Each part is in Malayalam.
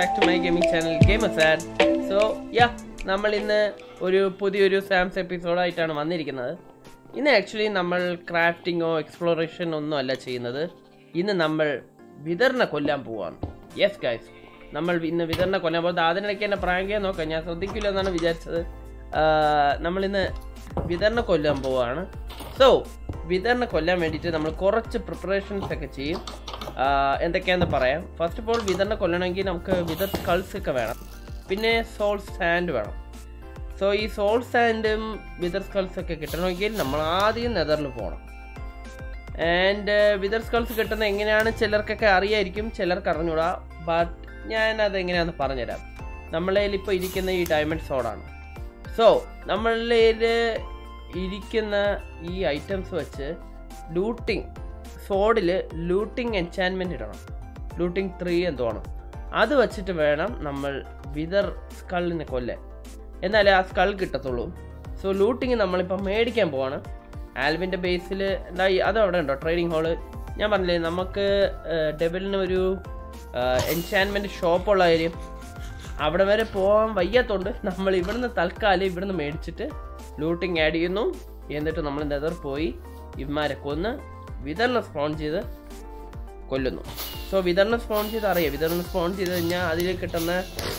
Back to my gaming channel game sad so yeah നമ്മൾ ഇന്ന് ഒരു പുതിയൊരു സാംസ് എപ്പിസോഡായിട്ടാണ് വന്നിരിക്കുന്നത് ഇന്ന് ആക്ച്വലി നമ്മൾ ക്രാഫ്റ്റിങ്ങോ എക്സ്പ്ലോറേഷൻ ഒന്നും അല്ല ചെയ്യുന്നത് ഇന്ന് നമ്മൾ വിതറിനെ കൊല്ലാൻ പോവാണ് യെസ് ഗൈസ് നമ്മൾ ഇന്ന് വിതറിനെ കൊല്ലാൻ പോകുന്നത് അതിനിടയ്ക്ക് എന്നെ പ്രാങ്ക് ചെയ്യാൻ നോക്കാം ഞാൻ ശ്രദ്ധിക്കില്ല എന്നാണ് വിചാരിച്ചത് നമ്മൾ ഇന്ന് വിതറിനെ കൊല്ലാൻ പോവാണ് സോ വിതറിനെ കൊല്ലാൻ വേണ്ടിയിട്ട് നമ്മൾ കുറച്ച് പ്രിപ്പറേഷൻസ് ഒക്കെ ചെയ്യും ആ, എന്തൊക്കെയാണെന്ന് പറയാം ഫസ്റ്റ് ഓഫ് ഓൾ വിതറിനെ കൊല്ലണമെങ്കിൽ നമുക്ക് വിതർ സ്കൾസ് ഒക്കെ വേണം പിന്നെ സോൾ സാൻഡ് വേണം സോ ഈ സോൾ സാൻഡും വിതർ സ്കൾസ് ഒക്കെ കിട്ടണമെങ്കിൽ നമ്മൾ ആദ്യം നെതറിൽ പോകണം ആൻഡ് വിതർ സ്കൾസ് കിട്ടുന്നത് എങ്ങനെയാണ് ചിലർക്കൊക്കെ അറിയായിരിക്കും ചിലർക്ക് അറിഞ്ഞൂടാ ബട്ട് ഞാൻ അത് എങ്ങനെയാണെന്ന് പറഞ്ഞുതരാം നമ്മളെ ഇപ്പോൾ ഇരിക്കുന്ന ഈ ഡയമണ്ട് സോഡാണ് സോ നമ്മളിൽ ഇരിക്കുന്ന ഈ ഐറ്റംസ് വെച്ച് ലൂട്ടിങ് സോഡിൽ ലൂട്ടിങ് എൻചാൻമെൻറ്റ് ഇടണം ലൂട്ടിങ് ത്രീ എന്തോ ആണ് അത് വെച്ചിട്ട് വേണം നമ്മൾ വിതർ സ്കളിനെ കൊല്ലാൻ എന്നാലേ ആ സ്കൾ കിട്ടത്തുള്ളൂ സോ ലൂട്ടിങ് നമ്മളിപ്പോൾ മേടിക്കാൻ പോവാണ് ആൽവിൻ്റെ ബേസിൽ അത് അവിടെ ഉണ്ടോ ട്രേഡിംഗ് ഹോള് ഞാൻ പറഞ്ഞില്ലേ നമുക്ക് ഡെബിളിന് ഒരു എൻചാൻമെൻറ്റ് ഷോപ്പുള്ള കാര്യം അവിടെ വരെ പോകാൻ വയ്യാത്തോണ്ട് നമ്മൾ ഇവിടുന്ന് തൽക്കാലം ഇവിടുന്ന് മേടിച്ചിട്ട് ലൂട്ടിങ് ആഡ് ചെയ്യുന്നു എന്നിട്ട് നമ്മൾ നെതർ പോയി ഇവന്മാരെ കൊന്ന് വിതരണം സ്പോൺ ചെയ്ത് കൊല്ലുന്നു സോ വിതരണം സ്പോൺ ചെയ്ത് അറിയാം വിതരണം സ്പോൺ ചെയ്ത് കഴിഞ്ഞാൽ അതിൽ കിട്ടുന്ന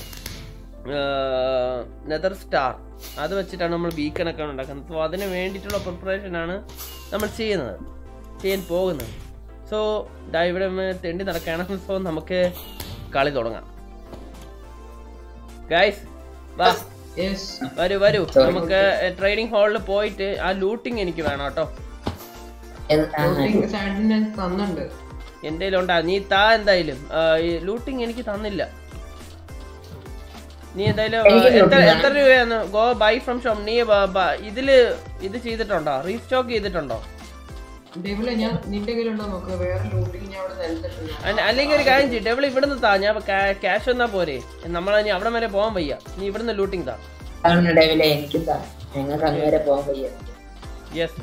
നെതർ സ്റ്റാർ അത് വെച്ചിട്ടാണ് നമ്മൾ ബീക്കണൊക്കെ ഉണ്ടാക്കുന്നത് സോ അതിന് വേണ്ടിയിട്ടുള്ള പ്രിപ്പറേഷനാണ് നമ്മൾ ചെയ്യുന്നത് ചെയ്യാൻ പോകുന്നത് സോ ദാ ഇവിടെ ഒന്ന് തെണ്ടി നടക്കുകയാണ് സോ നമുക്ക് കളി തുടങ്ങാം ഗൈസ് വാ യെസ് വരൂ വരൂ നമുക്ക് ട്രേഡിംഗ് ഹാളിൽ പോയിട്ട് ആ ലൂട്ടിങ് എനിക്ക് വേണം കേട്ടോ സാൻഡിന് തന്നുണ്ട് എൻ്റെ ഉണ്ടാ നീ താ എന്തായാലും ലൂട്ടിങ് എനിക്ക് തന്നില്ല നീ എന്തായാലും ആ, എത്ര എത്ര രൂപയാണ് ഗോ ബൈ ഫ്രം ഷോപ്പ് നീ ബ- ബ- ഇതില് ഇത് ചെയ്തിട്ടുണ്ടോ റീസ്റ്റോക്ക് ചെയ്തിട്ടുണ്ടോ ഡെവിലെ ഞാൻ നിന്റെ കയ്യിലുണ്ടോ നോക്ക് വേറെ ലൂട്ടിങ് ഞാൻ അവിടെ നൽകിട്ടുണ്ട് അല്ല- അല്ലെങ്കിൽ ഒരു കാര്യം ചെയ്യും ഡെവിൾ ഇവിടുന്ന് താ ഞാൻ ക്യാഷ് തന്നാ പോരെ നമ്മൾ ഇനി അവിടെ വരെ പോകാൻ വയ്യ നീ ഇവിടുന്ന് ലൂട്ടിങ് താ ഡെവിലെ എനിക്ക് താ ഞങ്ങൾക്ക് അങ്ങ് വരെ പോകാൻ വയ്യ യെസ്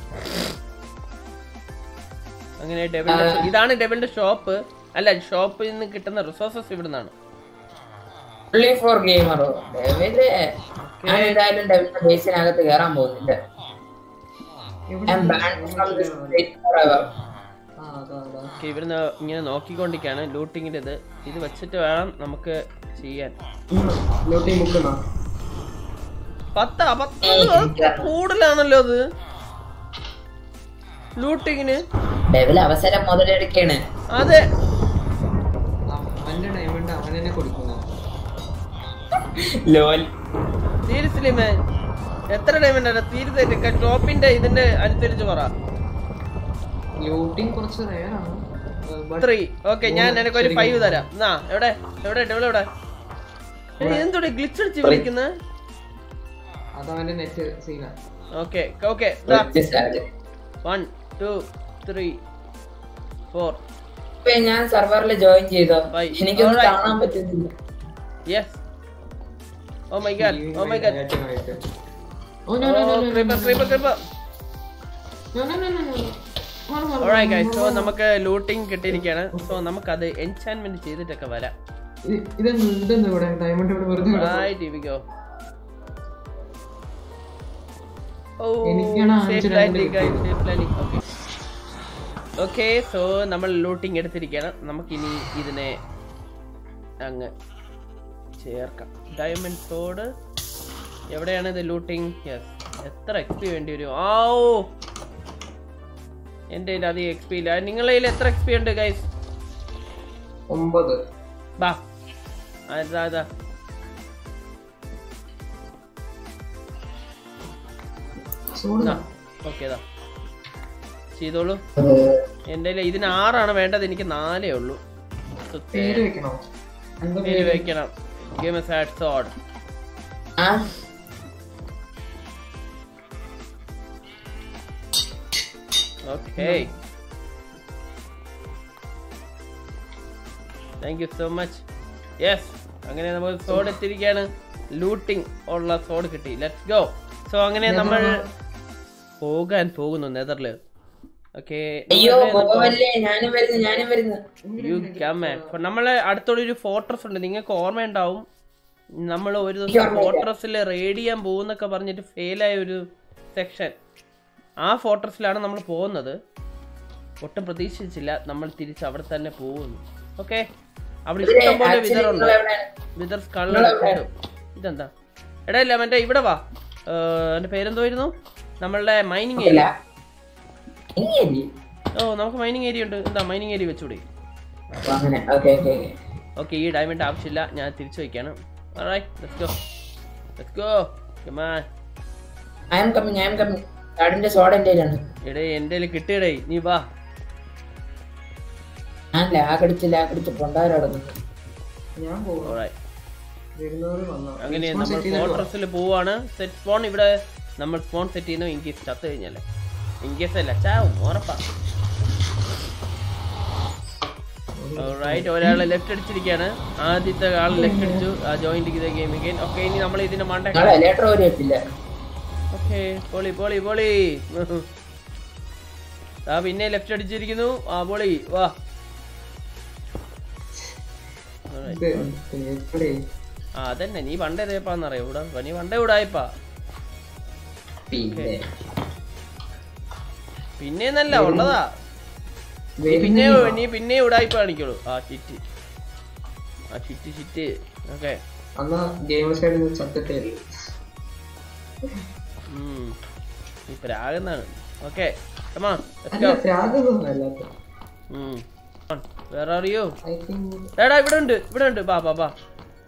അങ്ങനെ ഡെവിളിന്റെ ഇതാണ് ഡെവിളിന്റെ ഷോപ്പ് അല്ല ഷോപ്പിൽ നിന്ന് കിട്ടുന്ന റിസോഴ്സസ് ഇവിടുന്നാണ് only ഫോർ ഗെയിമറോ ഡെവിലെ ഞാൻ എന്തായാലും ഡെവിലിന്റെ ബേസിനകത്ത് കയറാൻ പോകുന്നില്ല I'm banned from this state forever. ആ അതാ അതാ ഓക്കെ ഇവിടുന്ന് ഇങ്ങനെ നോക്കിക്കൊണ്ടിരിക്കുകയാണ് ലൂട്ടിങ്ങിൻ്റെ ഇത് ഇത് വെച്ചിട്ട് വേണം നമുക്ക് ചെയ്യാൻ ലൂട്ടിങ് മുക്കണോ പത്താ പത്ത് അത് കൂടുതലാണല്ലോ അത് ലൂട്ടിങ്ങിന് ഡെവിൽ അവസരം മുതലെടുക്കാണ് അതെ അവന്റെ ഡയമണ്ട് അവൻ തന്നെ കൊടുക്കുന്നു ലോൽ സീരിയസ്ലി മാൻ എത്ര ഡയമണ്ട് ആണ് തീരുന്നില്ല ഷോപ്പിന്റെ ഇതിന്റെ അനുസരിച്ച് പറ ലൂട്ടിങ് കുറച്ച് റയർ ആണ് but ത്രീ ഓക്കെ ഞാൻ നിനക്ക് ഒരു ഫൈവ് തരാം എന്നാ എവിടെ എവിടെ ഡെവലപ്പ് എവിടെ എടി, ഇതെന്തോടെ ഗ്ലിച്ച് അടിച്ച് വിളിക്കുന്നത് അത് അവന്റെ നെറ്റ് സീനാ okay okay one two three four ഇപ്പൊ ഞാൻ സെർവറിൽ ജോയിൻ ചെയ്തോ Bye. എനിക്കൊന്നും Alright. കാണാൻ പറ്റുന്നില്ല yes oh my god oh my god oh no no no no creeper creeper creeper no no no no no alright guys so നമുക്ക് ലൂട്ടിംഗ് കിട്ടിയിരിക്കുകയാണ് സോ നമുക്കത് എൻചാൻമെന്റ് ചെയ്തിട്ടൊക്കെ വരാം ഇതെന്ത് ഇതെന്ത് ഇവിടെ ഡയമണ്ട് ഇവിടെ വെറുതെ കിടക്കുന്നു. റൈറ്റ് here we go ഓ എനിക്കാണ് അഞ്ച് safe diamond landing guys safe landing okay okay so നമ്മൾ ലൂട്ടിംഗ് എടുത്തിരിക്കുകയാണ് നമുക്കിനി ഇതിനെ അങ്ങ് ചേർക്കാം ഡയമണ്ട് സോഡ് എവിടെയാണ് ഇത് ലൂട്ടിംഗ് യെസ് എത്ര എക്സ് പി വേണ്ടി വരും ആ ഓ എൻ്റെ കയ്യിൽ അധികം എക്സ് പി ഇല്ല നിങ്ങളുടെ കയ്യിൽ എത്ര എക്സ് പി ഉണ്ട് ഗൈസ് ഒമ്പത് ബാ അതാ അതാ സോഡാ ഓക്കെ ഇതാ ചെയ്തോളൂ എൻ്റെ കയ്യിൽ ഇതിന് ആറാണ് വേണ്ടത് എനിക്ക് നാലേ ഉള്ളൂ So, പേര് വെക്കണോ എന്താ പേര് വെക്കണം ഗെയിം എ സാഡ് സോഡ് ആ okay thank you so much yes അങ്ങനെ നമ്മൾ സോഡ് എത്തിയിരിക്കുകയാണ് ലൂട്ടിംഗ് ഉള്ള സോഡ് കിട്ടി ലെറ്റ്സ് ഗോ സോ അങ്ങനെ നമ്മൾ പോകാൻ പോകുന്നു നെതറില് ഓക്കെ അയ്യോ പോവല്ലേ ഞാനും വരുന്നു ഞാനും വരുന്നു യു കമ്മേ നമ്മളെ അടുത്തോടെ ഒരു ഫോർട്രസ് ഉണ്ട് നിങ്ങൾക്ക് ഓർമ്മയുണ്ടാവും നമ്മൾ ഒരു ദിവസം ഫോർട്രസിൽ റെയ്ഡ് ചെയ്യാൻ പോകുന്നൊക്കെ പറഞ്ഞിട്ട് ഫെയിലായ ഒരു സെക്ഷൻ ആ ഫോർട്രസിലാണ് നമ്മൾ പോകുന്നത് ഒട്ടും പ്രതീക്ഷിച്ചില്ല നമ്മൾ തിരിച്ച് അവിടെ തന്നെ പോകുന്നു ഓക്കെ അവിടെ ഇഷ്ടം പോലെ വിതറുണ്ട് വിതർ സ്കള് ഇതെന്താ എടാ ഇല്ല മറ്റേ ഇവിടെ വാ ഏർ, എന്റെ പേരെന്തോയിരുന്നു നമ്മളുടെ മൈനിങ് ഇല്ല ഏരിയ ഇനി ഓ നമുക്ക് മൈനിങ് ഏരിയ ഉണ്ട് എന്താ മൈനിങ് ഏരിയ വെച്ചൂടെ അപ്പൊ അങ്ങനെ ഓക്കെ ഓക്കെ ഓക്കെ ഓക്കെ ഈ ഡയമണ്ട് ആവശ്യമില്ല ഞാൻ തിരിച്ചു വയ്ക്കാണ് Alright, let's go. Let's go. Come on. I'm coming I'm coming കാടിന്റെ സോഡ എന്റെ കയ്യിലാണ് എടേ എൻ്റെ കയ്യിൽ കിട്ടിയടേ നീ വാ ഞാൻ ലാഗടിച്ച് ലാഗടിച്ച് പൊണ്ടാരം അടങ്ങുന്നു ഞാൻ പോവാം Alright. വരുന്നവര് വന്നോ അങ്ങനെ നമ്മൾ ഫോർട്രസിൽ പോവാണ് സെറ്റ് സ്പോൺ ഇവിടെ നമ്മൾ സ്പോൺ സെറ്റ് ചെയ്യുന്നു ഇൻ കേസ് ചത്ത് കഴിഞ്ഞാല് ഇൻ കേസ് അല്ല ചാവും ഉറപ്പാ റൈറ്റ് ഒരാളെ ലെഫ്റ്റ് അടിച്ചിരിക്കുകയാണ് ആദ്യത്തെ ആൾ ലെഫ്റ്റ് അടിച്ചു ആ ജോയിന്റ് ചെയ്ത ഗെയിം again ഓക്കെ ഇനി നമ്മൾ ഇതിന്റെ മണ്ട നാളെ ലേറ്റർ ഒരു എത്തില്ല ഓക്കെ പോളി പോളി പോളി ആ പിന്നെ ലെഫ്റ്റ് അടിച്ചിരിക്കുന്നു ആ പോളി വാ എപ്പോഴേ ആ അതന്നെ നീ പണ്ടേ തേപ്പാന്നറിയോ ഇവിടെ നീ പണ്ടേ വിടായിപ്പാ പിന്നെ പിന്നെ എന്നല്ല ഉള്ളതാ നീ പിന്നെ നീ പിന്നെ ഉടായിപ്പ കാണിക്കുള്ളൂ ആ ചിറ്റ് ആ ചിറ്റ് ചിറ്റ് ഓക്കെ അന്ന് ഗെയിം സൈഡിൽ നിന്ന് ചത്തിട്ടേ നീ പ്രാകുന്നാണ് ഓക്കെ കമാ അല്ല ത്യാഗമൊന്നും അല്ലാത്ത വേറെ അറിയോ ഐ തിങ്ക് എടാ ഇവിടെ ഉണ്ട് ഇവിടെ ഉണ്ട് ബാ ബാ ബാ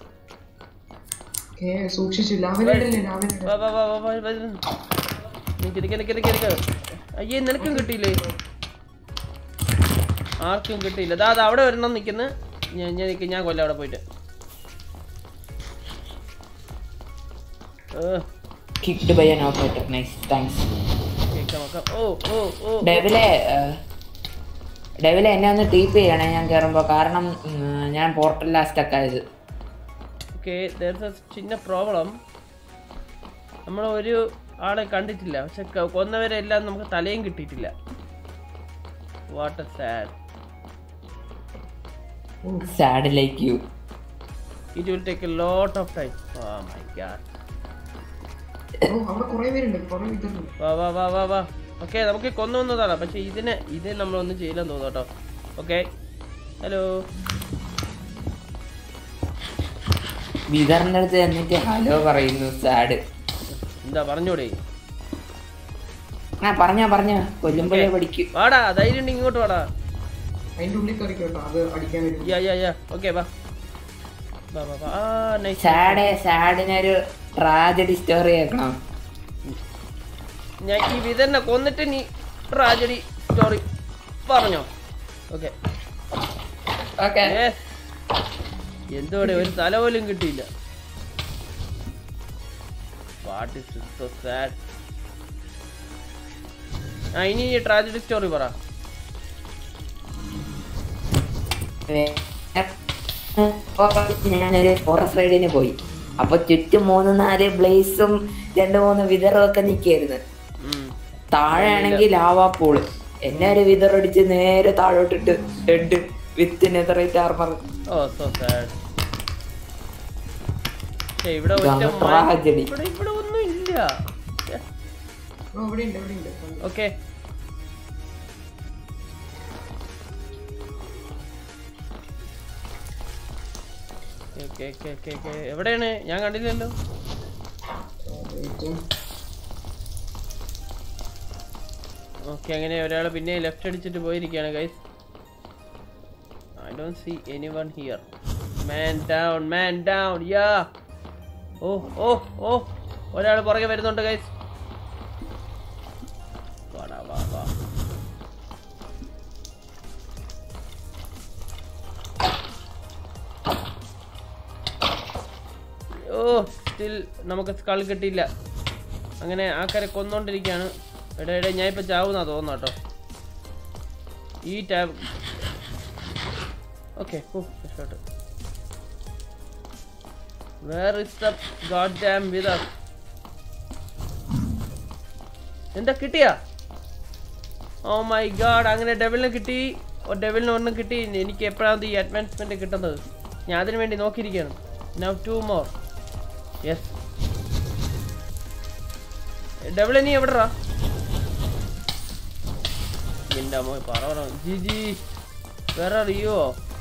സൂക്ഷിച്ചില്ല അവനല്ലേ അവനെ വാ വാ വാ വാ വാ വാ. നിക്ക് നിക്ക് നിക്ക് നിക്ക് നിക്ക്. അയ്യേ നിനക്കും കിട്ടിയില്ലേ ആർക്കും കിട്ടിയില്ല ദാ ദാ അവിടെ വരണം നിക്കുന്നു ഞാൻ ഞാൻ നിക്ക് ഞാൻ കൊല്ലം അവിടെ പോയിട്ട് ഏ, kicked by an operator nice thanks കേക്കാം കേക്കാം. ഓ ഓ ഓ ഡെവിലെ ഡെവിലെ എന്നെ ഒന്ന് ടീപ്പ് ചെയ്യണേ ഞാൻ കയറുമ്പോ കാരണം ഉം, ഞാൻ പോർട്ടലിലാ സ്റ്റക്ക് ആയത് ഓക്കെ ചിന്ന പ്രോബ്ലം നമ്മൾ ഒരു ആളെ കണ്ടിട്ടില്ല പക്ഷെ ക- കൊന്നവരെല്ലാം നമുക്ക് തലയും കിട്ടിയിട്ടില്ല what a sad sad like you it will take a lot of time oh my god oh അവിടെ കുറെ പേരുണ്ട് കുറെ ഇതുണ്ട് വാ വാ വാ വാ വാ ഓക്കെ നമുക്ക് കൊന്നൊന്നതാണ് പക്ഷെ ഇതിനെ ഇത് നമ്മളൊന്നും ചെയ്യില്ലെന്ന് തോന്നുന്നു കേട്ടോ ഓക്കെ ഹലോ വിതറിന്റെ അടുത്ത് എന്നിട്ട് ഹലോ പറയുന്നു സാഡ് എന്താ പറഞ്ഞൂടെ ആ പറഞ്ഞോ പറഞ്ഞോ കൊല്ലുമ്പോഴേ പഠിക്കൂ വാടാ ധൈര്യം ഉണ്ടെങ്കിൽ ഇങ്ങോട്ട് വാടാ അതിന്റെ ഉള്ളിൽ കയറി കേട്ടോ അത് അടിക്കാൻ വരും യാ യാ യാ ഓക്കെ വാ വാ വാ വാ ആ നൈസ് സാഡ് സാഡിനൊരു ട്രാജഡി സ്റ്റോറി കേൾക്കണം ഞാൻ ഈ വിതന്നെ കൊന്നിട്ട് നീ ട്രാജഡി സ്റ്റോറി പറഞ്ഞോ ഓക്കെ ഓക്കെ എന്തോടെ ഒരു തല പോലും കിട്ടിയില്ല വാട്ട് ഇസ് സോ സാഡ് ആ ഇനി ഈ ട്രാജഡി സ്റ്റോറി പറ ഞാനൊരു ഫോറസ്റ്റ് റൈഡിന് പോയി അപ്പൊ ചുറ്റും മൂന്ന് നാല് ബ്ലേസും രണ്ട് മൂന്ന് വിതറും ഒക്കെ നിക്കായിരുന്നു ഉം. താഴെ ആണെങ്കിൽ ലാവാ പൂള് എന്നെ ഒരു വിതറടിച്ച് നേരെ താഴോട്ടിട്ട് dead with netherite armour oh so sad ഇവിടെ ഒറ്റ ഇതാണ് മ- tragedy. ഇവിടെ ഇവിടെ ഒന്നും ഇല്ല ഓ ഇവിടെ ഉണ്ട് ഇവിടെ ഉണ്ട് ഓക്കെ എവിടെയാണ് ഞാൻ കണ്ടില്ലല്ലോ ഓക്കെ അങ്ങനെ ഒരാൾ പിന്നെ ലെഫ്റ്റ് അടിച്ചിട്ട് പോയിരിക്കുകയാണ് guys I don't see anyone here man down man down yeah oh oh oh ഒരാൾ പുറകെ വരുന്നുണ്ട് ഗൈസ് വാടാ വാ വാ ഓ സ്റ്റിൽ നമുക്ക് സ്കൾ കിട്ടിയില്ല അങ്ങനെ ആൾക്കാരെ കൊന്നോണ്ടിരിക്കുകയാണ് എടാ എടാ ഞാൻ ഇപ്പൊ ചാവുന്നാ തോന്നുന്നു കേട്ടോ ഈ ടാബ് ഓക്കെ ഓ രക്ഷപ്പെട്ടു where is the goddamn with എന്താ കിട്ടിയാ ഓ മൈ ഗാഡ് അങ്ങനെ ഡെവിലിനെ കിട്ടി ഓ ഡെവിലിന് ഒരെണ്ണം കിട്ടി എനിക്ക് എപ്പോഴാണ് ഈ അഡ്വാൻസ്മെന്റ് കിട്ടുന്നത് ഞാൻ അതിനു വേണ്ടി നോക്കിയിരിക്കുകയാണ് now two more yes devil നീ എവിടെടാ എൻ്റെ അമ്മ പറ ജി ജി വേറെ അറിയോ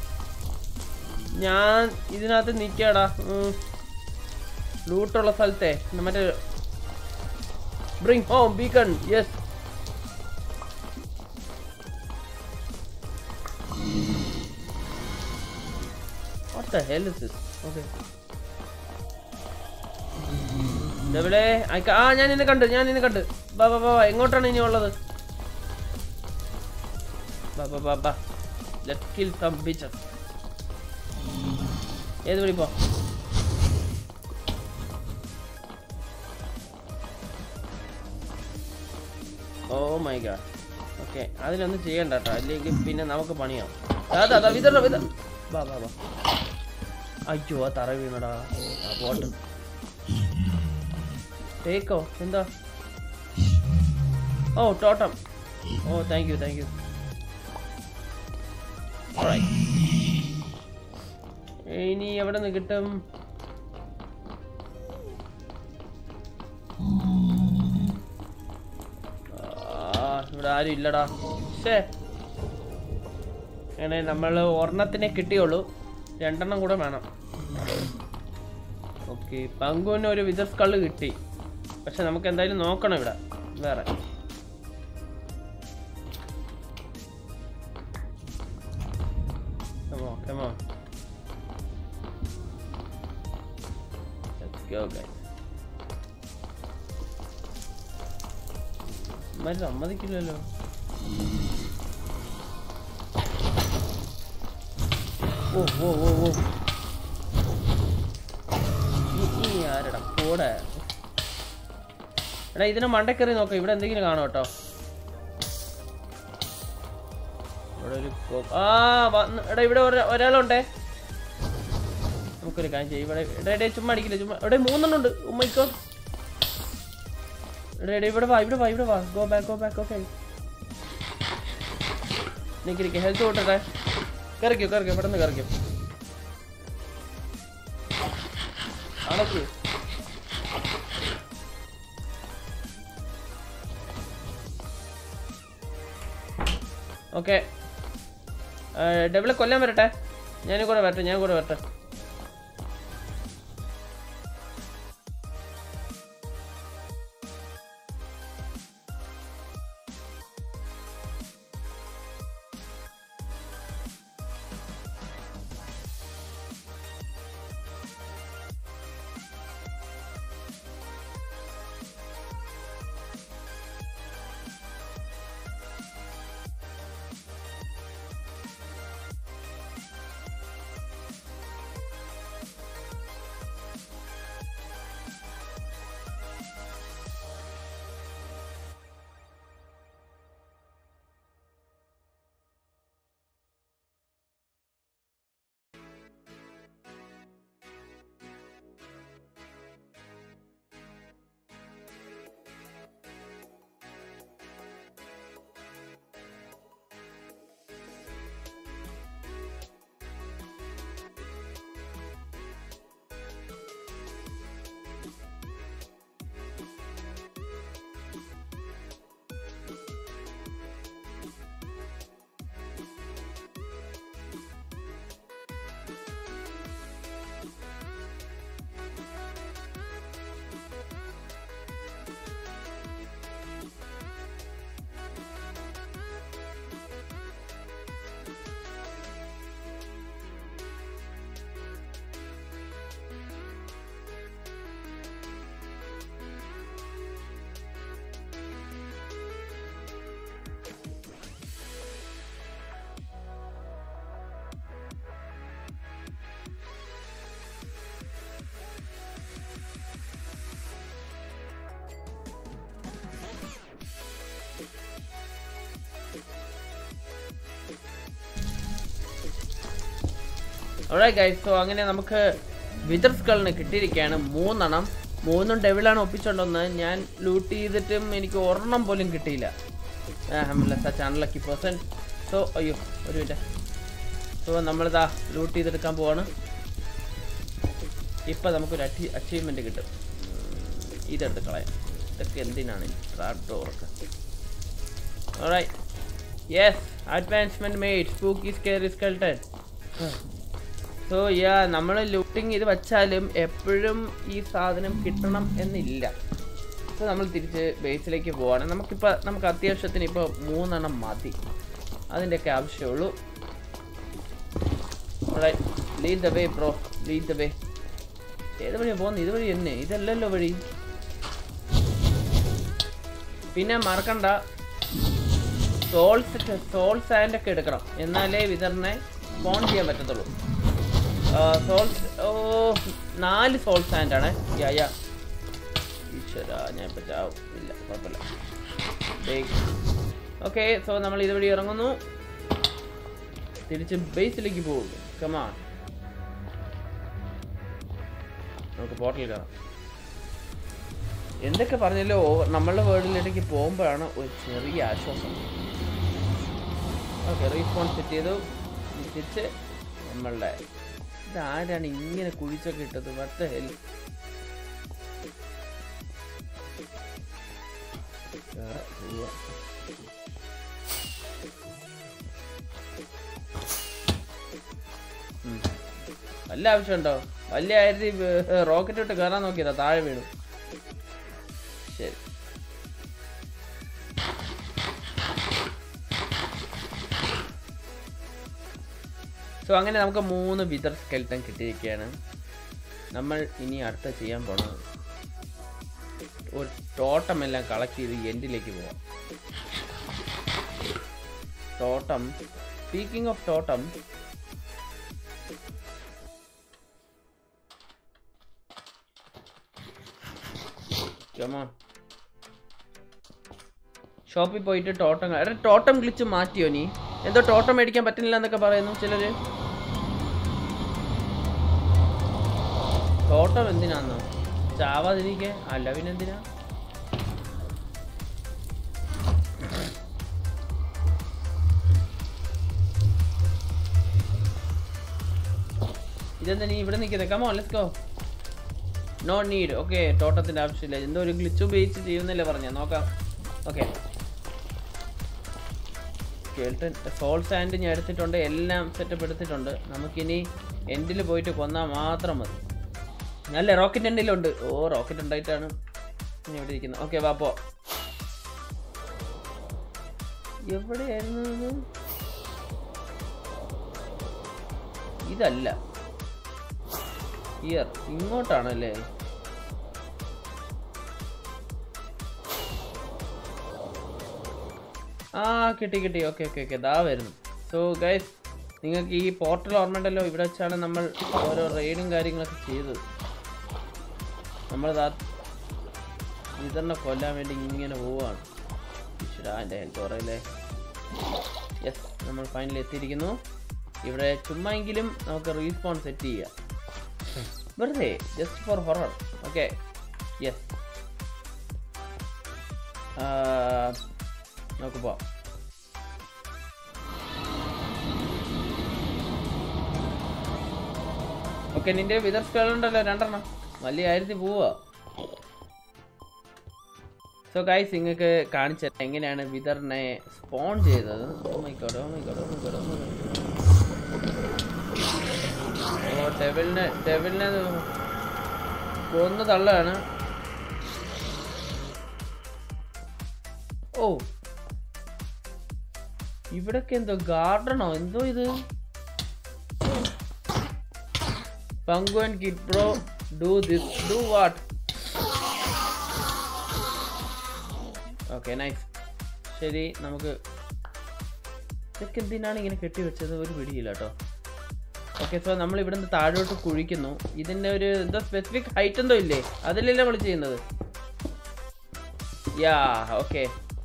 ഞാൻ ഇതിനകത്ത് നിൽക്കാടാ ലൂട്ടുള്ള സ്ഥലത്തെ മറ്റേ bring home beacon yes What the hell is this? Okay. ഡബിളേ അയക്ക ആ ഞാൻ നിന്നെ കണ്ട് ഞാൻ നിന്നെ കണ്ട് ബാ ബാ ബാ ബാ. എങ്ങോട്ടാണ് ഇനി ഉള്ളത് ബാ ബാ ബാ ബാ ലെറ്റ് കിൽ സം ബീച്ചസ് ഏത് വഴി പോ ഓ മൈ ഗാഡ് ഓക്കെ അതിലൊന്നും ചെയ്യണ്ട കേട്ടോ അല്ലെങ്കിൽ പിന്നെ നമുക്ക് പണിയാവും അതാ അതാ വിതറ വിത ബാ ബാ ബാ അയ്യോ ആ തറ വീണടാ ആ പോട്ട് ടേക്കോ എന്താ oh totem oh thank you thank you ഇനി എവിടെ നിന്ന് കിട്ടും ആ, ഇവിടെ ആരും ഇല്ലടാ ശേ അങ്ങനെ നമ്മൾ ഒരെണ്ണത്തിനെ കിട്ടിയുള്ളൂ രണ്ടെണ്ണം കൂടെ വേണം ഓക്കെ പങ്കുവിന് ഒരു വിതർ സ്കള് കിട്ടി പക്ഷെ നമുക്ക് എന്തായാലും നോക്കണം ഇവിടെ വേറെ Come on, come on. Let's go, guys. ഇമ്മാര് സമ്മതിക്കില്ലല്ലോ oh oh oh ഓ ഈ- ഈ ആരടാ പോടെ എടാ ഇതിനെ മണ്ടക്കറി നോക്കാം ഇവിടെ എന്തെങ്കിലും കാണും കേട്ടോ ഇവിടെ ഒരു കോ- ആ വന്ന് എടാ ഇവിടെ ഒരാ- ഒരാളുണ്ടേ നമുക്കൊരു കാര്യം ചെയ്യും ഇവിടെ എടാ എടേ ചുമ്മാ അടിക്കില്ല ചുമ്മാ ഇവിടെ മൂന്നെണ്ണം ഉണ്ട് ഉമ്മയ്ക്കോ എടാ എടാ ഇവിടെ വാ ഇവിടെ വാ ഇവിടെ വാ go back go back okay നിൽക്കിരിക്കെ ഹെൽത്ത് കൂട്ടട്ടെ കറിക്കോ കറിക്കോ പെട്ടെന്ന് കറിക്കോ അടക്കൂ ഓക്കെ ഡബിളെ കൊല്ലാൻ വരട്ടെ ഞാനും കൂടെ വരട്ടെ ഞാൻ കൂടെ വരട്ടെ alright guys so അങ്ങനെ നമുക്ക് വിതർ സ്കളിന് കിട്ടിയിരിക്കുകയാണ് മൂന്നെണ്ണം മൂന്നും ഡെവിളാണ് ഒപ്പിച്ചുകൊണ്ടുവന്നത് ഞാൻ ലൂട്ട് ചെയ്തിട്ടും എനിക്ക് ഒരെണ്ണം പോലും കിട്ടിയില്ല സച്ച് അൺലക്കി പേഴ്സൺ സോ അയ്യോ ഒരു മിനിറ്റ് സോ നമ്മളിതാ ലൂട്ട് ചെയ്തെടുക്കാൻ പോവാണ് ഇപ്പം നമുക്കൊരു അച്ചീ അച്ചീവ്മെൻറ്റ് കിട്ടും ഉം, ഇതെടുത്ത് കളയാം ഇതൊക്കെ എന്തിനാണ് ട്രാപ്പ് ഡോറൊക്കെ Alright. Yes, advancement made. Spooky scary skeleton. So yeah നമ്മൾ ലൂട്ടിങ് ഇത് വച്ചാലും എപ്പോഴും ഈ സാധനം കിട്ടണം എന്നില്ല സോ നമ്മൾ തിരിച്ച് ബേസിലേക്ക് പോവാണ് നമുക്കിപ്പോൾ നമുക്ക് അത്യാവശ്യത്തിന് ഇപ്പോൾ മൂന്നെണ്ണം മതി അതിൻ്റെയൊക്കെ ആവശ്യമുള്ളൂ lead the way bro lead the way ഏത് വഴിയാണ് പോകുന്നത് ഇതുവഴി തന്നെ ഇതല്ലല്ലോ വഴി പിന്നെ മറക്കണ്ട സോൾസ് സോൾ സാൻഡ് ഒക്കെ എടുക്കണം എന്നാലേ വിതറിനെ ഫോൺ ചെയ്യാൻ പറ്റത്തുള്ളൂ സോൾസ് ഓ നാല് സോൾ സാൻഡ് ആണ് യാ യാ ഈശ്വര ഞാൻ ഇപ്പം ചാവും ഇല്ല കുഴപ്പമില്ല ഓക്കെ സോ നമ്മൾ ഇതുവഴി ഇറങ്ങുന്നു തിരിച്ച് ബേസിലേക്ക് പോകും കമാൺ നമുക്ക് പോർട്ടൽ കയറാം എന്തൊക്കെ പറഞ്ഞല്ലോ നമ്മളുടെ വേർഡിലേക്ക് പോകുമ്പോഴാണ് ഒരു ചെറിയ ആശ്വാസം ഓക്കെ റീസ്പോൺസ് സെറ്റ് ചെയ്തു ഇനി തിരിച്ച് നമ്മളുടെ ഇതാരാണ് ഇങ്ങനെ കുഴിച്ചൊക്കെ ഇട്ടത് വട്ട ഹെൽ വല്ല ആവശ്യമുണ്ടോ വലിയ ആയിരത്തി റോക്കറ്റ് ഇട്ട് കയറാൻ നോക്കിയതാ താഴെ വീണു ശരി സോ അങ്ങനെ നമുക്ക് മൂന്ന് വിതർ സ്കെൽട്ടൻ കിട്ടിയിരിക്കുകയാണ് നമ്മൾ ഇനി അടുത്ത ചെയ്യാൻ പോണത് ഒരു ടോട്ടം എല്ലാം കളക്ട് ചെയ്ത് എൻഡിലേക്ക് പോവാം totem speaking of totem Come on. ഷോപ്പിൽ പോയിട്ട് ടോട്ടം എടാ ടോട്ടം ഗ്ലിച്ച് മാറ്റിയോ നീ എന്തോ ടോട്ടം മേടിക്കാൻ പറ്റുന്നില്ല എന്നൊക്കെ പറയുന്നു ചിലര് ടോട്ടം എന്തിനാന്നോ ചാവാതിരിക്കെ അല്ല പിന്നെന്തിനാ ഇതെന്താ നീ ഇവിടെ നിൽക്കുന്നത് come on let's go no need okay ടോട്ടത്തിന്റെ ആവശ്യമില്ല എന്തോ ഒരു ഗ്ലിച്ച് ഉപയോഗിച്ച് ചെയ്യുന്നല്ലേ പറഞ്ഞ നോക്കാം ഓക്കെ സ്കെൽട്ടൻ സോൾ സാൻഡ് ഞാൻ എടുത്തിട്ടുണ്ട് എല്ലാം സെറ്റപ്പ് എടുത്തിട്ടുണ്ട് നമുക്കിനി എൻഡിൽ പോയിട്ട് കൊന്നാൽ മാത്രം മതി അല്ലേ റോക്കറ്റ് എൻഡിലുണ്ട് ഓ റോക്കറ്റ് ഉണ്ടായിട്ടാണ് ഞാൻ ഇവിടെ ഇരിക്കുന്നത് ഓക്കെ വാ പോ എവിടെയായിരുന്നു ഇത്? ഇതല്ല ഇയർ ഇങ്ങോട്ടാണല്ലേ ആ കിട്ടി കിട്ടി ഓക്കെ ഓക്കെ ഓക്കെ ദാ വരുന്നു സോ ഗൈസ് നിങ്ങൾക്ക് ഈ പോർട്ടൽ ഓർമ്മയുണ്ടല്ലോ ഇവിടെ വെച്ചാണ് നമ്മൾ ഓരോ റെയ്ഡും കാര്യങ്ങളൊക്കെ ചെയ്തത് നമ്മൾ ദാ ഇതെന്നെ കൊല്ലാൻ വേണ്ടി ഇങ്ങനെ പോവാണ് ഈശ്വരാ എൻ്റെ ഹെൽത്ത് കുറയില്ലേ യെസ് നമ്മൾ ഫൈനലി എത്തിയിരിക്കുന്നു ഇവിടെ ചുമ്മാ എങ്കിലും നമുക്ക് റീസ്പോൺ സെറ്റ് ചെയ്യാം വെറുതെ just for horror okay yes നമുക്ക് പോവാം ഓക്കെ നിന്റെ വിതർ ഉണ്ടല്ലോ രണ്ടെണ്ണം വലിയ കാര്യത്തിൽ പോവാ സോ ഗൈസ് നിങ്ങൾക്ക് കാണിച്ച എങ്ങനെയാണ് വിതറിനെ സ്പോൺ ചെയ്തത് oh my god oh my god oh my god oh my god oh ഡെവിലിനെ ഡെവിലിനെ കൊന്നു തള്ളാണ് ഓ ഇവിടൊക്കെ എന്തോ ഗാർഡനോ എന്തോ ഇത് പങ്കുവൻ kid bro do this do what okay nice ശരി നമുക്ക് ഇതൊക്കെ എന്തിനാണ് ഇങ്ങനെ കെട്ടിവെച്ചത് ഒരു പിടിയില്ല കേട്ടോ ഓക്കെ സോ നമ്മൾ ഇവിടുന്ന് താഴോട്ട് കുഴിക്കുന്നു ഇതിൻ്റെ ഒരു എന്തോ സ്പെസിഫിക് ഹൈറ്റ് എന്തോ ഇല്ലേ അതിലല്ലേ നമ്മൾ ചെയ്യുന്നത് യാ ഓക്കെ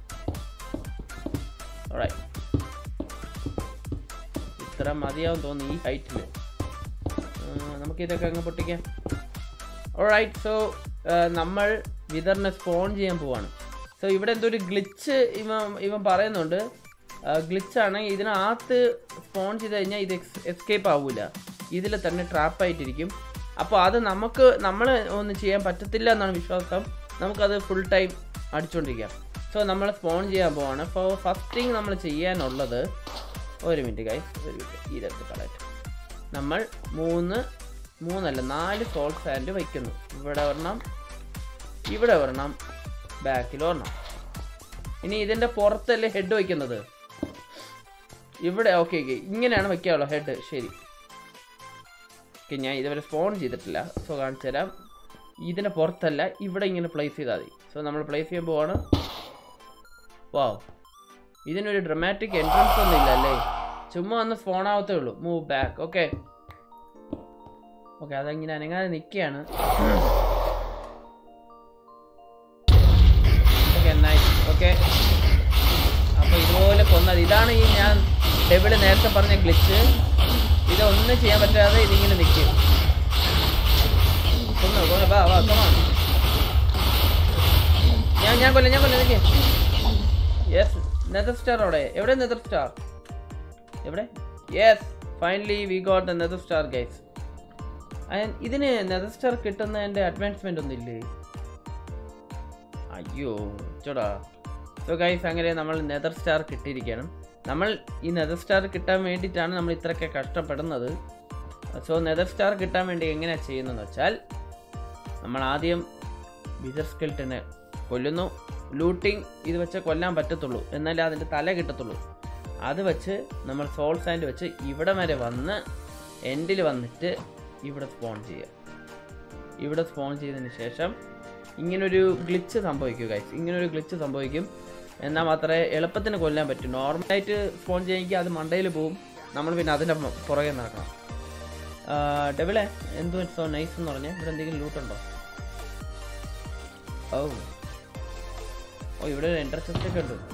ഇത്ര മതിയാവും തോന്നുന്നു ഈ ഹൈറ്റിൽ നമുക്ക് ഇതൊക്കെ അങ്ങ് പൊട്ടിക്കാം ഓൾറൈറ്റ് സോ നമ്മൾ വിതറിനെ സ്പോൺ ചെയ്യാൻ പോവാണ് സോ സോ ഇവിടെ എന്തോ ഒരു ഗ്ലിച്ച് ഇവൻ ഇവൻ പറയുന്നുണ്ട് ഗ്ലിച്ചാണ് ഇതിനകത്ത് സ്പോൺ ചെയ്ത് കഴിഞ്ഞാൽ ഇത് എസ്കേപ്പ് ആവൂല ഇതിൽ തന്നെ ട്രാപ്പായിട്ടിരിക്കും അപ്പോൾ അത് നമുക്ക് നമ്മൾ ഒന്നും ചെയ്യാൻ പറ്റത്തില്ല എന്നാണ് വിശ്വാസം നമുക്കത് ഫുൾ ടൈം അടിച്ചുകൊണ്ടിരിക്കാം സോ നമ്മൾ സ്പോൺ ചെയ്യാൻ പോവാണ് അപ്പോൾ ഫസ്റ്റ് തിങ് നമ്മൾ ചെയ്യാനുള്ളത് ഒരു മിനിറ്റ് കൈ ഒരു മിനിറ്റ് ഇതെടുത്ത് കളയട്ടെ നമ്മൾ മൂന്ന് മൂന്നല്ല നാല് സോൾ സാൻഡ് വയ്ക്കുന്നു ഇവിടെ ഒരെണ്ണം ഇവിടെ ഒരെണ്ണം ബാക്കിൽ ഒരെണ്ണം ഇനി ഇതിൻ്റെ പുറത്തല്ലേ ഹെഡ് വയ്ക്കുന്നത് ഇവിടെ ഓക്കെ ഓക്കെ ഇങ്ങനെയാണ് വയ്ക്കാനുള്ളത് ഹെഡ് ശരി ഓക്കെ ഞാൻ ഇതുവരെ സ്പോൺ ചെയ്തിട്ടില്ല സോ കാണിച്ചു തരാം ഇതിൻ്റെ പുറത്തല്ല ഇവിടെ ഇങ്ങനെ പ്ലേസ് ചെയ്താൽ മതി സോ നമ്മൾ പ്ലേസ് ചെയ്യാൻ പോവാണ് വാവ് ഇതിനൊരു ഡ്രമാറ്റിക് എൻട്രൻസ് ഒന്നും ഇല്ല അല്ലേ ചുമ്മാ ഒന്ന് സ്പോൺ ആവത്തേ ഉള്ളൂ മൂവ് ബാക്ക് ഓക്കെ ഓക്കെ അതങ്ങനെ അനങ്ങാതെ നിൽക്കുകയാണ് ഓക്കെ നൈസ് ഓക്കെ അപ്പോൾ ഇതുപോലെ കൊന്നത് ഇതാണ് ഈ ഞാൻ ഡെബിള് നേരത്തെ പറഞ്ഞ ഗ്ലിച്ച് ഇതൊന്നും ചെയ്യാൻ പറ്റാതെ ഇതിങ്ങനെ നിൽക്കും കൊന്നു കൊന്നു വാ വാ കമാ ഞാൻ ഞാൻ കൊല്ലം ഞാൻ കൊല്ലം നിൽക്കേ യെസ് നെതർ സ്റ്റാർ അവിടെ എവിടെ നെതർ സ്റ്റാർ എവിടെ yes finally we got the nether star guys ഇതിന് നെതർ സ്റ്റാർ കിട്ടുന്നതിൻ്റെ അഡ്വാൻസ്മെൻ്റ് ഒന്നും ഇല്ലേ അയ്യോ ചോടാ സോ ഗൈസ് അങ്ങനെ നമ്മൾ നെതർ സ്റ്റാർ കിട്ടിയിരിക്കണം നമ്മൾ ഈ നെതർ സ്റ്റാർ കിട്ടാൻ വേണ്ടിയിട്ടാണ് നമ്മൾ ഇത്രയൊക്കെ കഷ്ടപ്പെടുന്നത് സോ നെതർ സ്റ്റാർ കിട്ടാൻ വേണ്ടി എങ്ങനെയാണ് ചെയ്യുന്നതെന്ന് വെച്ചാൽ നമ്മൾ ആദ്യം വിതർ സ്കെൽറ്റിനെ കൊല്ലുന്നു ലൂട്ടിങ് ഇത് വെച്ച് കൊല്ലാൻ പറ്റത്തുള്ളൂ എന്നാലേ അതിൻ്റെ തല കിട്ടത്തുള്ളൂ അത് വെച്ച് നമ്മൾ സോൾ സാൻഡ് വെച്ച് ഇവിടെ വരെ വന്ന് എൻഡിൽ വന്നിട്ട് ഇവിടെ സ്പോൺ ചെയ്യുക ഇവിടെ സ്പോൺ ചെയ്തതിന് ശേഷം ഇങ്ങനൊരു ഗ്ലിച്ച് സംഭവിക്കും ഗൈസ് ഇങ്ങനൊരു ഗ്ലിച്ച് സംഭവിക്കും എന്നാൽ മാത്രമേ എളുപ്പത്തിന് കൊല്ലാൻ പറ്റൂ നോർമലായിട്ട് സ്പോൺ ചെയ്യെങ്കിൽ അത് മണ്ടയിൽ പോവും നമ്മൾ പിന്നെ അതിൻ്റെ മ- പുറകെ നടക്കണം ഡെവിളെ എന്തോ സോ നൈസ് എന്ന് പറഞ്ഞാൽ ഇവിടെ എന്തെങ്കിലും ലൂട്ടുണ്ടോ ഓ ഓ ഇവിടെ ഒരു എൻ്റർ ചെസ്റ്റ് ഒക്കെ ഉണ്ട്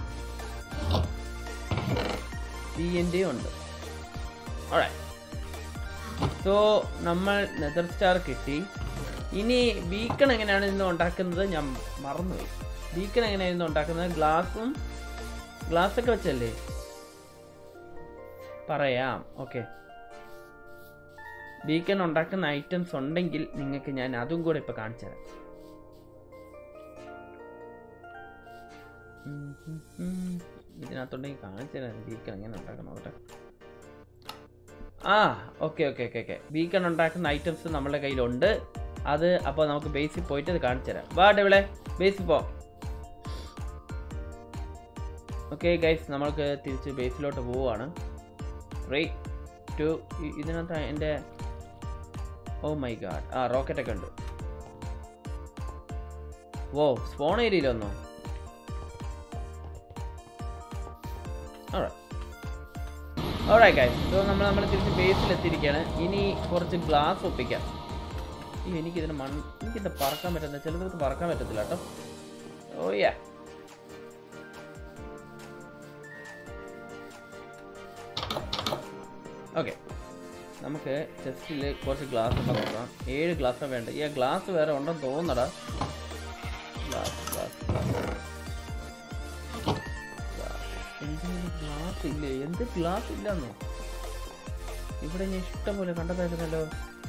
ഡി എൻ്റെ ഉണ്ട് സോ നമ്മൾ നെതർ സ്റ്റാർ കിട്ടി ഇനി ബീക്കൺ എങ്ങനെയാണ് ഇന്ന് ഉണ്ടാക്കുന്നത് ഞാൻ മറന്നുപോയി ബീക്കൺ എങ്ങനെയായിരുന്നു ഉണ്ടാക്കുന്നത് ഗ്ലാസും ഗ്ലാസ് ഒക്കെ വെച്ചല്ലേ പറയാം ഓക്കെ ബീക്കൺ ഉണ്ടാക്കുന്ന ഐറ്റംസ് ഉണ്ടെങ്കിൽ നിങ്ങൾക്ക് ഞാൻ അതും കൂടെ ഇപ്പൊ കാണിച്ചു തരാം ഉം, ഉം, ഉം. ഇതിനകത്തുണ്ടെങ്കിൽ കാണിച്ചു തരാം ബീക്കൺ എങ്ങനെ ഉണ്ടാക്കണം നോക്കട്ടെ ആ okay okay okay okay beacon ഉണ്ടാക്കുന്ന ഐറ്റംസ് നമ്മുടെ കയ്യിലുണ്ട് അത് അപ്പോൾ നമുക്ക് ബേസിൽ പോയിട്ട് അത് കാണിച്ചു തരാം വാ ഡെവിളെ ബേസിൽ പോ ഓക്കെ ഗൈസ് നമ്മൾക്ക് തിരിച്ച് ബേസിലോട്ട് പോവുകയാണ് ത്രീ ടു ഇതിനകത്ത് എൻ്റെ ഓ മൈ ഗാഡ് ആ റോക്കറ്റ് ഒക്കെ ഉണ്ട് ഓ സ്പോൺ ഏരിയയിലൊന്നോ Alright. Alright guys, so നമ്മൾ നമ്മൾ തിരിച്ച് ബേസിൽ എത്തിയിരിക്കുകയാണ് ഇനി കുറച്ച് ഗ്ലാസ് ഒപ്പിക്കാം ഈ എനിക്കിതിന് മൺ എനിക്കിത് പറക്കാൻ പറ്റുന്ന ചിലർക്ക് പറക്കാൻ പറ്റത്തില്ല കേട്ടോ ഓ യാ ഓക്കെ നമുക്ക് ചെസ്റ്റിൽ കുറച്ച് ഗ്ലാസ് ഉണ്ടോ നോക്കാം ഏഴ് ഗ്ലാസ് വേണ്ട ഈ ഗ്ലാസ് വേറെ ഉണ്ടെന്ന് തോന്നടാ ഗ്ലാസ് ഗ്ലാസ് ഗ്ലാസ് എന്തിനും ഗ്ലാസ് ഇല്ലേ എന്ത് ഗ്ലാസ് ഇല്ലെന്നോ ഇവിടെ ഞാൻ ഇഷ്ടം പോലെ കണ്ടതായിരുന്നല്ലോ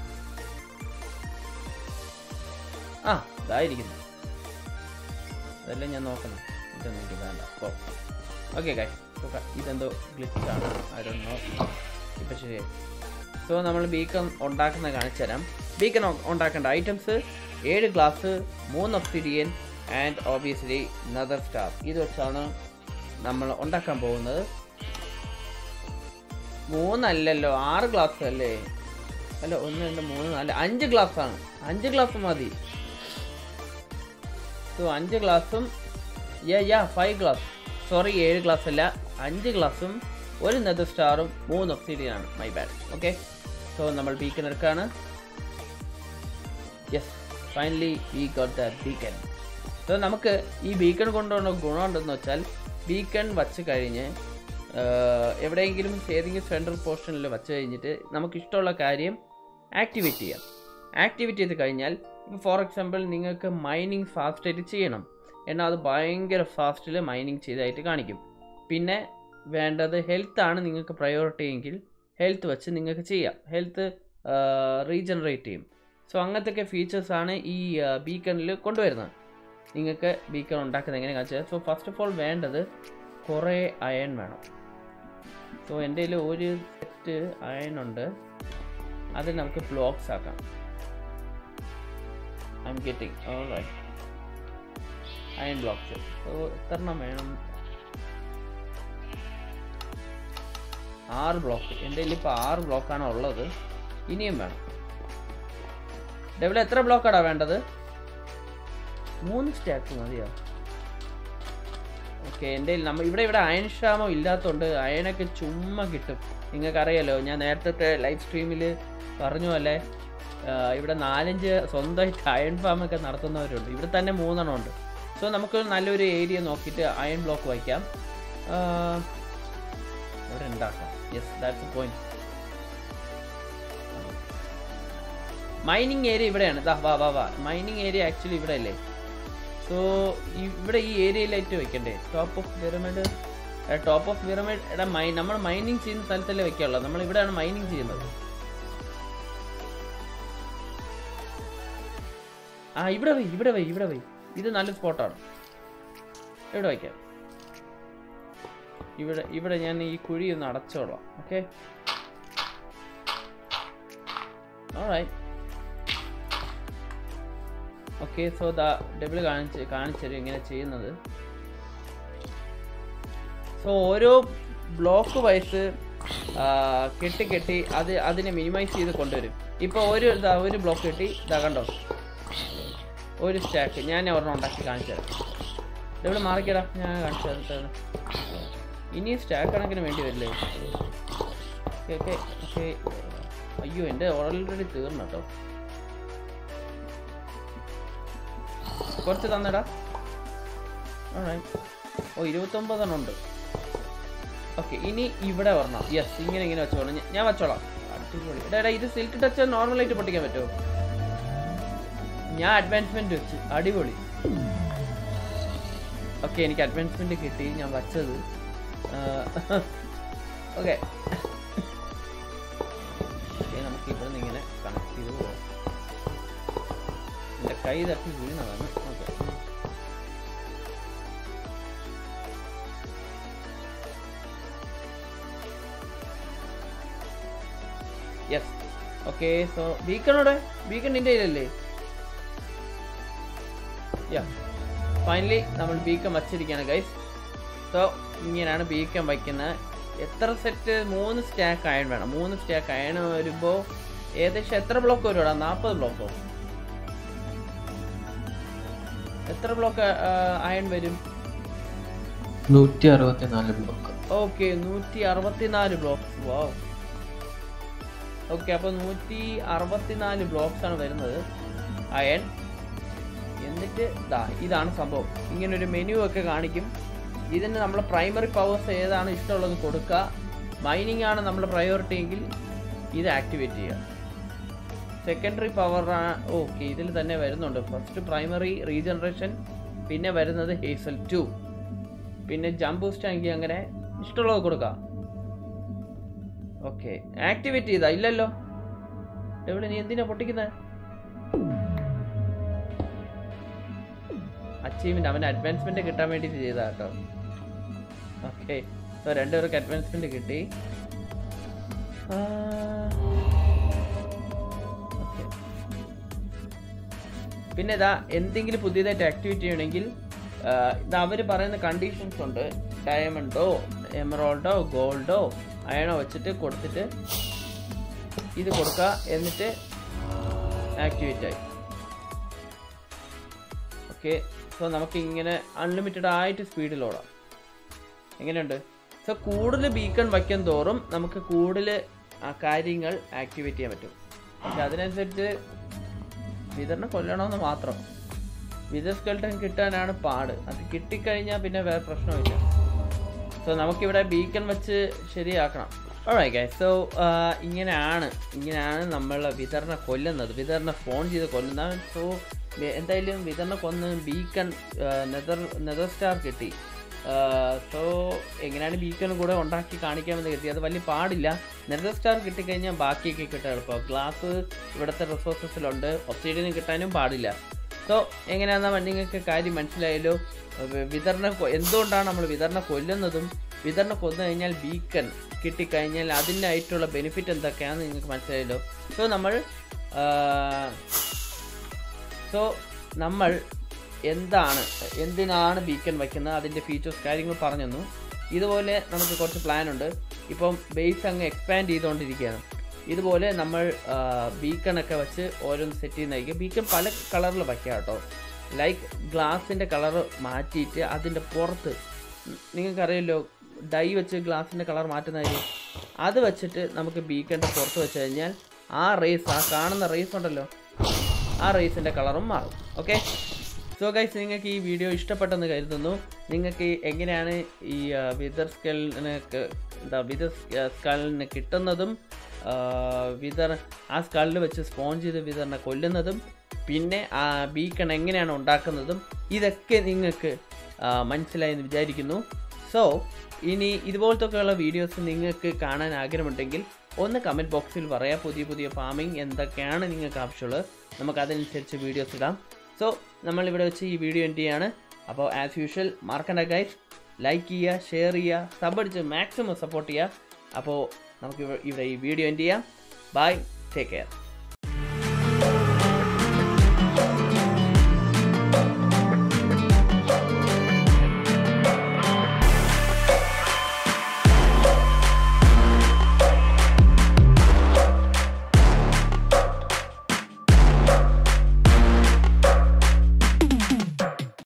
ആ ഇതായിരിക്കുന്നു അതെല്ലാം ഞാൻ നോക്കണം ഇതൊന്നും എനിക്ക് വേണ്ട ഓ ഓക്കെ കായ് ഇതെന്തോ ഗ്ലിച്ചാണ് ആരൊന്നോ ഇപ്പം ശരിയായി സോ നമ്മൾ ബീക്കൺ ഉണ്ടാക്കുന്ന കാണിച്ചു തരാം ബീക്കൺ ഉണ്ടാക്കേണ്ട ഐറ്റംസ് ഏഴ് ഗ്ലാസ് മൂന്ന് obsidian and obviously nether star ഇത് വെച്ചാണ് നമ്മൾ ഉണ്ടാക്കാൻ പോകുന്നത് മൂന്നല്ലല്ലോ ആറ് ഗ്ലാസ് അല്ലേ അല്ല ഒന്ന് രണ്ട് മൂന്ന് നാല് അഞ്ച് ഗ്ലാസ് ആണ് അഞ്ച് ഗ്ലാസ് മതി സോ അഞ്ച് ഗ്ലാസും yeah yeah five glass sorry ഏഴ് ഗ്ലാസ് അല്ല അഞ്ച് ഗ്ലാസും ഒരു നെതർ സ്റ്റാറും മൂന്ന് ഒക്സിഡിയൻ ആണ് മൈ ബാഡ് ഓക്കെ സോ നമ്മൾ ബീക്കൺ എടുക്കാണ് yes finally we got the beacon so നമുക്ക് ഈ ബീക്കൺ കൊണ്ടുള്ള ഗുണമുണ്ടെന്ന് വെച്ചാൽ ബീക്കൺ വച്ച് കഴിഞ്ഞ് ആഹ്, എവിടെയെങ്കിലും ഏതെങ്കിലും സെൻട്രൽ പോർഷനിൽ വച്ച് കഴിഞ്ഞിട്ട് നമുക്ക് ഇഷ്ടമുള്ള കാര്യം ആക്ടിവേറ്റ് ചെയ്യാം ആക്ടിവേറ്റ് ചെയ്ത് കഴിഞ്ഞാൽ ഫോർ എക്സാമ്പിൾ നിങ്ങൾക്ക് മൈനിങ് ഫാസ്റ്റായിട്ട് ചെയ്യണം എന്നാൽ അത് ഭയങ്കര ഫാസ്റ്റിൽ മൈനിങ് ചെയ്തായിട്ട് കാണിക്കും പിന്നെ വേണ്ടത് ഹെൽത്താണ് നിങ്ങൾക്ക് പ്രയോറിറ്റി എങ്കിൽ ഹെൽത്ത് വെച്ച് നിങ്ങൾക്ക് ചെയ്യാം ഹെൽത്ത് റീജനറേറ്റ് ചെയ്യും സോ അങ്ങനത്തെ ഫീച്ചേഴ്സാണ് ഈ ബീക്കണിൽ കൊണ്ടുവരുന്നത് നിങ്ങൾക്ക് ബീക്കൺ ഉണ്ടാക്കുന്നത് എങ്ങനെ കാണിച്ചാൽ സോ ഫസ്റ്റ് ഓഫ് ഓൾ വേണ്ടത് കുറേ അയൺ വേണം സോ എൻ്റെ കയ്യിൽ ഒരു സെറ്റ് അയൺ ഉണ്ട് അത് നമുക്ക് ബ്ലോക്സ് ആക്കാം I'm getting right iron blocks so എത്ര എണ്ണം വേണം ആറ് ബ്ലോക്ക് എൻ്റെ കയ്യിൽ ഇപ്പോൾ ആറ് ബ്ലോക്കാണ് ഉള്ളത് ഇനിയും വേണം ഡെവിൽ എത്ര ബ്ലോക്കാടാ വേണ്ടത് മൂന്ന് സ്റ്റാക്ക് മതിയോ ഓക്കെ എൻ്റെ നമ്മൾ ഇവിടെ ഇവിടെ അയൺ ക്ഷാമം ഇല്ലാത്തതുകൊണ്ട് അയണൊക്കെ ചുമ്മാ കിട്ടും നിങ്ങൾക്കറിയാലോ ഞാൻ നേരത്തെ ലൈവ് സ്ട്രീമിൽ പറഞ്ഞു പോലെ ആ, ഇവിടെ നാലഞ്ച് സ്വന്തമായിട്ട് അയൺ ഫാമൊക്കെ നടത്തുന്നവരുണ്ട് ഇവിടെ തന്നെ മൂന്നെണ്ണം ഉണ്ട് സോ നമുക്ക് നല്ലൊരു ഏരിയ നോക്കിയിട്ട് അയൺ ബ്ലോക്ക് വയ്ക്കാം ആ, ഇവിടെ ഉണ്ടാക്കാം yes that's point mining area ഇവിടെയാണ് ദാ വാ വാ വാ മൈനിങ് ഏരിയ ആക്ച്വലി ഇവിടെ അല്ലേ സോ ഇവിടെ ഈ ഏരിയയിലായിട്ട് വെക്കണ്ടേ top of pyramid top of pyramid എടാ മൈ നമ്മൾ മൈനിങ് ചെയ്യുന്ന സ്ഥലത്തല്ലേ വെക്കാനുള്ളൂ നമ്മൾ ഇവിടെയാണ് മൈനിങ് ചെയ്യുന്നത് ആ ഇവിടെ വൈ ഇവിടെ വൈ ഇവിടെ വൈ ഇത് നല്ല സ്പോട്ടാണ് ഇവിടെ വയ്ക്കാം ഇവിടെ ഇവിടെ ഞാൻ ഈ കുഴി ഒന്ന് അടച്ചോളാം ഓക്കെ ഓൾറൈറ്റ് ഓക്കെ സോ ദാ ഡബിൾ കാണിച്ച് കാണിച്ചരും ഇങ്ങനെ ചെയ്യുന്നത് സോ ഓരോ ബ്ലോക്ക് വൈസ് കെട്ടി കെട്ടി അത് അതിനെ മിനിമൈസ് ചെയ്ത് കൊണ്ടുവരും ഇപ്പോൾ ഒരു ഇതാ ഒരു ബ്ലോക്ക് കെട്ടി ഇതാ കണ്ടോ ഒരു സ്റ്റാക്ക് ഞാൻ ഒരെണ്ണം ഉണ്ടാക്കി കാണിച്ചു തരാം ഡബിൾ മാറിക്കടാ ഞാൻ കാണിച്ചു തരാം ഇനി സ്റ്റാക്ക് കണക്കിന് വേണ്ടി വരില്ലേ ഓക്കെ ഓക്കെ ഓക്കെ അയ്യോ എൻ്റെ ഓൾറെഡി തീർന്നു കേട്ടോ കുറച്ച് തന്നെടാ Alright. ഓ ഇരുപത്തൊമ്പതെണ്ണം ഉണ്ട് ഓക്കെ ഇനി ഇവിടെ വരണം യെസ് ഇങ്ങനെ ഇങ്ങനെ വെച്ചോളാം ഞാൻ- ഞാൻ വെച്ചോളാം അടിപൊളി എടാ എടാ ഇത് സിൽക്ക് ടച്ച് നോർമലായിട്ട് പൊട്ടിക്കാൻ പറ്റുമോ ഞാൻ അഡ്വാൻസ്മെന്റ് വെച്ചു അടിപൊളി ഓക്കെ എനിക്ക് അഡ്വാൻസ്മെന്റ് കിട്ടി ഞാൻ വച്ചത് ഓക്കെ നമുക്ക് ഇവിടെ നിന്ന് ഇങ്ങനെ കണക്ട് ചെയ്ത് പോകാം എൻ്റെ കൈ തട്ടി വീണതാണ് ഓക്കെ യെസ് ഓക്കെ സോ ബീക്കണോടെ ബീക്കൺ നിൻ്റെ കയ്യിലല്ലേ യാ ഫൈനലി നമ്മൾ ബീക്കം വച്ചിരിക്കുകയാണ് ഗൈസ് സോ ഇങ്ങനെയാണ് ബീക്കം വയ്ക്കുന്നത് എത്ര സെറ്റ് മൂന്ന് സ്റ്റാക്ക് അയൺ വേണം മൂന്ന് സ്റ്റാക്ക് അയൺ വരുമ്പോൾ ഏകദേശം എത്ര ബ്ലോക്ക് വരുവാടാ നാൽപ്പത് ബ്ലോക്കോ എത്ര ബ്ലോക്ക് അയൺ വരും നൂറ്റി അറുപത്തിനാല് ബ്ലോക്ക് ഓക്കെ നൂറ്റി അറുപത്തിനാല് ബ്ലോക്സ് വാവ് ഓക്കെ അപ്പോൾ നൂറ്റി അറുപത്തിനാല് ബ്ലോക്സ് ആണ് വരുന്നത് അയൺ എന്നിട്ട് ദാ ഇതാണ് സംഭവം ഇങ്ങനെ ഒരു മെനു ഒക്കെ കാണിക്കും ഇതിന് നമ്മൾ പ്രൈമറി പവേഴ്സ് ഏതാണ് ഇഷ്ടമുള്ളത് കൊടുക്കുക മൈനിങ് ആണ് നമ്മുടെ പ്രയോറിറ്റി എങ്കിൽ ഇത് ആക്ടിവേറ്റ് ചെയ്യുക സെക്കൻഡറി പവർ ഓക്കെ ഇതിൽ തന്നെ വരുന്നുണ്ട് ഫസ്റ്റ് പ്രൈമറി റീജനറേഷൻ പിന്നെ വരുന്നത് ഹേസൽ ടു പിന്നെ ജംപ് ബൂസ്റ്റ് ആണെങ്കിൽ അങ്ങനെ ഇഷ്ടമുള്ളത് കൊടുക്കാം ഓക്കെ ആക്ടിവേറ്റ് ചെയ്താ ഇല്ലല്ലോ എവിടെ നീ എന്തിനാ പൊട്ടിക്കുന്നത് അച്ചീവ്മെന്റ് അവന് അഡ്വാൻസ്മെന്റ് കിട്ടാൻ വേണ്ടിയിട്ട് ചെയ്താ കേട്ടോ ഓക്കെ സോ രണ്ടുപേർക്ക് അഡ്വാൻസ്മെന്റ് കിട്ടി ആ, okay. പിന്നെ ഇതാ എന്തെങ്കിലും പുതിയതായിട്ട് ആക്ടിവേറ്റ് ചെയ്യണമെങ്കിൽ ആ, ഇത് അവർ പറയുന്ന കണ്ടീഷൻസ് ഉണ്ട് ഡയമണ്ടോ എമറോൾഡോ ഗോൾഡോ അയണോ വെച്ചിട്ട് കൊടുത്തിട്ട് ഇത് കൊടുക്കുക എന്നിട്ട് ആക്ടിവേറ്റ് ആയി ഓക്കെ സോ നമുക്ക് ഇങ്ങനെ അൺലിമിറ്റഡ് ആയിട്ട് സ്പീഡിൽ ഓടാം എങ്ങനെയുണ്ട് സോ കൂടുതൽ ബീക്കൺ വയ്ക്കും തോറും നമുക്ക് കൂടുതൽ ആ കാര്യങ്ങൾ ആക്ടിവേറ്റ് ചെയ്യാൻ പറ്റും പക്ഷെ അതിനനുസരിച്ച് വിതരണം കൊല്ലണമെന്ന് മാത്രം വിതർ സ്കെൽട്ടൻ കിട്ടാനാണ് പാട് അത് കിട്ടിക്കഴിഞ്ഞാൽ പിന്നെ വേറെ പ്രശ്നമില്ല സോ നമുക്കിവിടെ ബീക്കൺ വെച്ച് ശരിയാക്കണം ഗൈസ് സോ ഇങ്ങനെയാണ് ഇങ്ങനെയാണ് നമ്മൾ വിതരണ കൊല്ലുന്നത് വിതരണ ഫോൺ ചെയ്ത് കൊല്ലുന്നത് സോ വെ- എന്തായാലും വിതരണ കൊന്ന് ബീക്കൺ നെതർ നെതർ സ്റ്റാർ കിട്ടി സോ എങ്ങനെയാണ് ബീക്കൺ കൂടെ ഉണ്ടാക്കി കാണിക്കാമെന്ന് കരുതി അത് വലിയ പാടില്ല നെതർ സ്റ്റാർ കിട്ടിക്കഴിഞ്ഞാൽ ബാക്കിയൊക്കെ കിട്ടാൻ എളുപ്പം ഗ്ലാസ് ഇവിടുത്തെ റിസോഴ്സസിലുണ്ട് ഒപ്സൈഡിന് കിട്ടാനും പാടില്ല സോ എങ്ങനെയാണെന്നാ നിങ്ങൾക്ക് കാര്യം മനസ്സിലായല്ലോ വി- വിതരണ കൊ- എന്തുകൊണ്ടാണ് നമ്മൾ വിതരണ കൊല്ലുന്നതും വിതരണ കൊന്നു കഴിഞ്ഞാൽ ബീക്കൺ കിട്ടിക്കഴിഞ്ഞാൽ അതിനായിട്ടുള്ള ബെനിഫിറ്റ് എന്തൊക്കെയാണെന്ന് നിങ്ങൾക്ക് മനസ്സിലായല്ലോ സോ നമ്മൾ സോ നമ്മൾ എന്താണ് എന്തിനാണ് ബീക്കൺ വയ്ക്കുന്നത് അതിൻ്റെ ഫീച്ചേഴ്സ് കാര്യങ്ങൾ പറഞ്ഞു തന്നു ഇതുപോലെ നമുക്ക് കുറച്ച് പ്ലാൻ ഉണ്ട് ഇപ്പം ബേസ് അങ്ങ് എക്സ്പാൻഡ് ചെയ്തുകൊണ്ടിരിക്കുകയാണ് ഇതുപോലെ നമ്മൾ ബീക്കണൊക്കെ വെച്ച് ഓരോന്ന് സെറ്റ് ചെയ്യുന്നതായിരിക്കും ബീക്കൺ പല കളറിൽ വയ്ക്കാം കേട്ടോ ലൈക്ക് ഗ്ലാസിൻ്റെ കളർ മാറ്റിയിട്ട് അതിൻ്റെ പുറത്ത് നിങ്ങൾക്കറിയാലോ ഡൈ വെച്ച് ഗ്ലാസിൻ്റെ കളർ മാറ്റുന്നതായിരിക്കും അത് വെച്ചിട്ട് നമുക്ക് ബീക്കൻ്റെ പുറത്ത് വെച്ച് കഴിഞ്ഞാൽ ആ റേസ് ആ കാണുന്ന റേസ് ഉണ്ടല്ലോ ആ റേസിൻ്റെ കളറും മാറും ഓക്കെ സോ ഗൈസ് നിങ്ങൾക്ക് ഈ വീഡിയോ ഇഷ്ടപ്പെട്ടെന്ന് കരുതുന്നു നിങ്ങൾക്ക് എങ്ങനെയാണ് ഈ വിതർ സ്കലിന് എന്താ വിതർ സ്കലിന് കിട്ടുന്നതും ആ, വിതർ ആ സ്കലിൽ വെച്ച് സ്പോഞ്ച് ചെയ്ത് വിതറിനെ കൊല്ലുന്നതും പിന്നെ ആ ബീക്കൺ എങ്ങനെയാണ് ഉണ്ടാക്കുന്നതും ഇതൊക്കെ നിങ്ങൾക്ക് ആ, മനസ്സിലായെന്ന് വിചാരിക്കുന്നു സോ ഇനി ഇതുപോലത്തൊക്കെയുള്ള വീഡിയോസ് നിങ്ങൾക്ക് കാണാൻ ആഗ്രഹമുണ്ടെങ്കിൽ ഒന്ന് കമൻറ്റ് ബോക്സിൽ പറയാം പുതിയ പുതിയ ഫാമിംഗ് എന്തൊക്കെയാണ് നിങ്ങൾക്ക് ആവശ്യമുള്ളത് നമുക്ക് അതനുസരിച്ച് വീഡിയോസ് ഇടാം സോ നമ്മളിവിടെ വെച്ച് ഈ വീഡിയോ എൻഡ് ചെയ്യാണ് അപ്പോൾ ആസ് യൂഷ്വൽ മാർക്കണ്ട ഗൈസ് ലൈക്ക് ചെയ്യുക ഷെയർ ചെയ്യുക സബ് അടിച്ച് മാക്സിമം സപ്പോർട്ട് ചെയ്യുക അപ്പോൾ നമുക്ക് ഇവ- ഇവിടെ ഈ വീഡിയോ എൻഡ് ചെയ്യാം ബൈ ടേക്ക് കെയർ